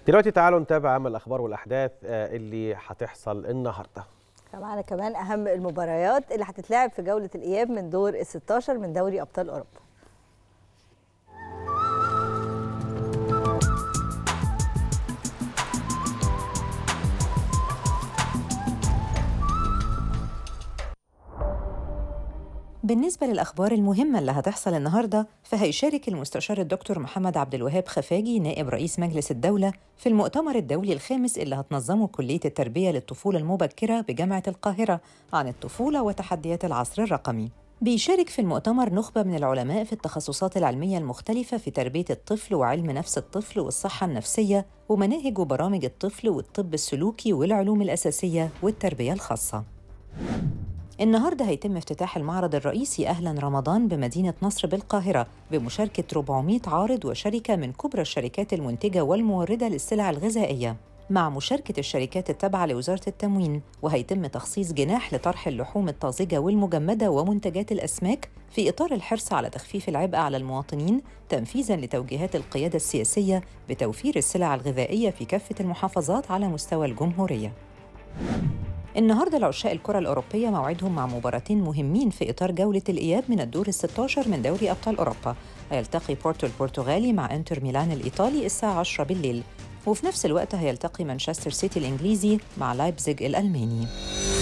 دلوقتي تعالوا نتابع اهم الاخبار والاحداث اللي هتحصل النهارده معانا كمان اهم المباريات اللي هتتلعب في جوله الاياب من دور ال 16 من دوري ابطال اوروبا بالنسبة للأخبار المهمة اللي هتحصل النهاردة فهيشارك المستشار الدكتور محمد عبد الوهاب خفاجي نائب رئيس مجلس الدولة في المؤتمر الدولي الخامس اللي هتنظمه كلية التربية للطفولة المبكرة بجامعة القاهرة عن الطفولة وتحديات العصر الرقمي بيشارك في المؤتمر نخبة من العلماء في التخصصات العلمية المختلفة في تربية الطفل وعلم نفس الطفل والصحة النفسية ومناهج وبرامج الطفل والطب السلوكي والعلوم الأساسية والتربية الخاصة النهارده هيتم افتتاح المعرض الرئيسي أهلا رمضان بمدينة نصر بالقاهرة بمشاركة 400 عارض وشركة من كبرى الشركات المنتجة والموردة للسلع الغذائية مع مشاركة الشركات التابعة لوزارة التموين وهيتم تخصيص جناح لطرح اللحوم الطازجة والمجمدة ومنتجات الأسماك في إطار الحرص على تخفيف العبء على المواطنين تنفيذاً لتوجيهات القيادة السياسية بتوفير السلع الغذائية في كافة المحافظات على مستوى الجمهورية. النهارده العشاء الكرة الأوروبية موعدهم مع مباراتين مهمين في إطار جولة الإياب من الدور ال 16 من دوري أبطال أوروبا هيلتقي بورتو البرتغالي مع إنتر ميلان الإيطالي الساعة 10 بالليل وفي نفس الوقت هيلتقي مانشستر سيتي الإنجليزي مع لايبزيج الألماني